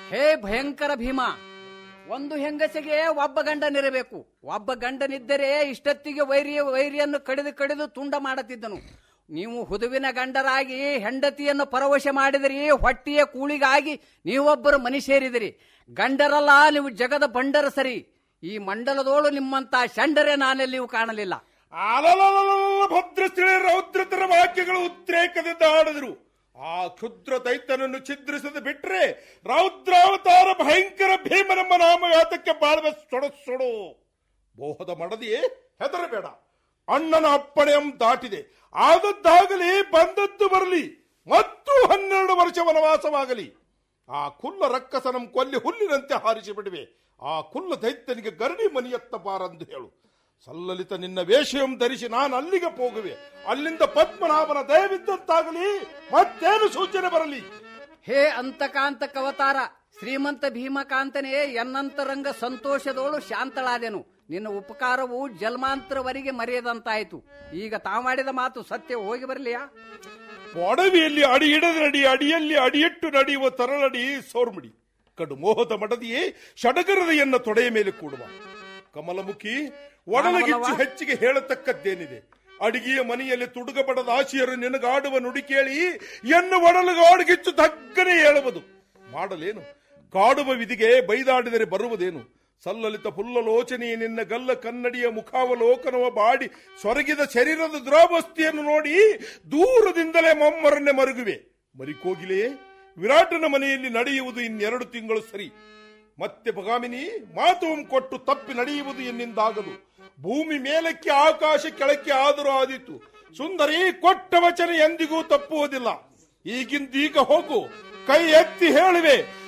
ಹೇ ಭಯಂಕರ ಭೀಮ ಒಂದು ಹೆಂಗಸಿಗೆ ಒಬ್ಬ ಗಂಡನಿರಬೇಕು ಒಬ್ಬ ಗಂಡನಿದ್ದರೆ ಇಷ್ಟೊತ್ತಿಗೆ ವೈರಿಯ ವೈರಿಯನ್ನು ಕಡಿದು ಕಡಿದು ತುಂಡ ಮಾಡುತ್ತಿದ್ದನು ನೀವು ಹುದುವಿನ ಗಂಡರಾಗಿ ಹೆಂಡತಿಯನ್ನು ಪರವಶ ಮಾಡಿದಿರಿ ಹೊಟ್ಟಿಯ ಕೂಳಿಗಾಗಿ ನೀವೊಬ್ಬರು ಮನಿ ಸೇರಿದಿರಿ ಗಂಡರಲ್ಲ ನೀವು ಜಗದ ಬಂಡರ ಸರಿ ಈ ಮಂಡಲದೋಳು ನಿಮ್ಮಂತ ಶಂಡರೆ ನಾನೆಲ್ಲಿಯೂ ಕಾಣಲಿಲ್ಲ ಅಲಲಲಲಲ ಭದ್ರಸ್ಥಿಳೆ ರೌದ್ರತರ ವಾಕ್ಯಗಳು ಉದ್ರೇಕದಿಂದ ಆಡಿದರು ಆ ಕ್ಷುದ್ರ ದೈತ್ಯನನ್ನು ಛಿದ್ರಿಸದೆ ಬಿಟ್ರೆ ರೌದ್ರಾವತಾರ ಭಯಂಕರ ಭೀಮನೆಂಬ ನಾಮಘಾತಕ್ಕೆ ಬಾಳ್ವೆ ಸೊಡ ಸೊಡು ಮೋಹದ ಮಡದಿಯೇ ಹೆದರಬೇಡ ಅಣ್ಣನ ಅಪ್ಪಣೆಯಂ ದಾಟಿದೆ ಆದದ್ದಾಗಲಿ ಬಂದದ್ದು ಬರಲಿ ಮತ್ತು ಹನ್ನೆರಡು ವರ್ಷ ವನವಾಸವಾಗಲಿ ಆ ಕುಲ್ಲ ರಕ್ಕಸನಂ ಕೊಲ್ಲಿ ಹುಲ್ಲಿನಂತೆ ಹಾರಿಸಿ ಬಿಡುವೆ ಆ ಕುಲ್ಲ ದೈತ್ಯನಿಗೆ ಗರಡಿ ಮನಿಯತ್ತ ಬಾರಂದು ಹೇಳು ಸಲ್ಲಲಿತ ನಿನ್ನ ವೇಷಂ ಧರಿಸಿ ನಾನು ಅಲ್ಲಿಗೆ ಹೋಗುವೆ ಅಲ್ಲಿಂದ ಪದ್ಮನಾಭನ ದಯವಿದ್ದಂತಾಗಲಿ ಮತ್ತೇನು ಸೂಚನೆ ಬರಲಿ ಹೇ ಅಂತಕಾಂತ ಕವತಾರ ಶ್ರೀಮಂತ ಭೀಮಕಾಂತನೇ ಎನ್ನಂತರಂಗ ಸಂತೋಷದೋಳು ಶಾಂತಳಾದೆನು ನಿನ್ನ ಉಪಕಾರವು ಜನ್ಮಾಂತರವರೆಗೆ ಮರೆಯದಂತಾಯಿತು ಈಗ ತಾ ಮಾಡಿದ ಮಾತು ಸತ್ಯ ಹೋಗಿ ಬರಲಿಯಾ ಒಡವಿಯಲ್ಲಿ ಅಡಿ ಹಿಡದ ನಡಿ ಅಡಿಯಲ್ಲಿ ಅಡಿಯಿಟ್ಟು ನಡೆಯುವ ತರಳಡಿ ಸೋರ್ಮಡಿ ಕಡು ಮೋಹದ ಮಡದಿಯೇ ಷಡಗರದೆಯನ್ನ ತೊಡೆಯ ಮೇಲೆ ಕೂಡುವ ಕಮಲಮುಖಿ ಒಡಲಗಿಚ್ಚು ಹೆಚ್ಚಿಗೆ ಹೇಳತಕ್ಕದ್ದೇನಿದೆ ಅಡಿಗೆಯ ಮನೆಯಲ್ಲಿ ತುಡುಗಬಡದ ಆಶಿಯರು ನಿನಗಾಡುವ ನುಡಿ ಕೇಳಿ ಎನ್ನು ಒಡಲುಗಾಡುಗಿಚ್ಚು ತಗ್ಗನೆ ಹೇಳುವುದು ಮಾಡಲೇನು ಕಾಡುವ ವಿಧಿಗೆ ಬೈದಾಡಿದರೆ ಬರುವುದೇನು ಸಲ್ಲಲಿತ ಪುಲ್ಲಲೋಚನೆಯ ನಿನ್ನ ಗಲ್ಲ ಕನ್ನಡಿಯ ಮುಖಾವಲೋಕನವ ಬಾಡಿ ಸೊರಗಿದ ಶರೀರದ ದುರಾವಸ್ಥೆಯನ್ನು ನೋಡಿ ದೂರದಿಂದಲೇ ಮಮ್ಮರನ್ನೇ ಮರುಗುವೆ ಮರಿಕೋಗಿಲೆಯೇ ವಿರಾಟನ ಮನೆಯಲ್ಲಿ ನಡೆಯುವುದು ಇನ್ನೆರಡು ತಿಂಗಳು ಸರಿ ಮತ್ತೆ ಬಗಾಮಿನಿ ಮಾತು ಕೊಟ್ಟು ತಪ್ಪಿ ನಡೆಯುವುದು ಎನ್ನಿಂದಾಗದು ಭೂಮಿ ಮೇಲಕ್ಕೆ ಆಕಾಶ ಕೆಳಕ್ಕೆ ಆದರೂ ಆದೀತು ಸುಂದರಿ ಕೊಟ್ಟ ವಚನ ಎಂದಿಗೂ ತಪ್ಪುವುದಿಲ್ಲ ಈಗಿಂದೀಗ ಹೋಗು ಕೈ ಎತ್ತಿ ಹೇಳುವೆ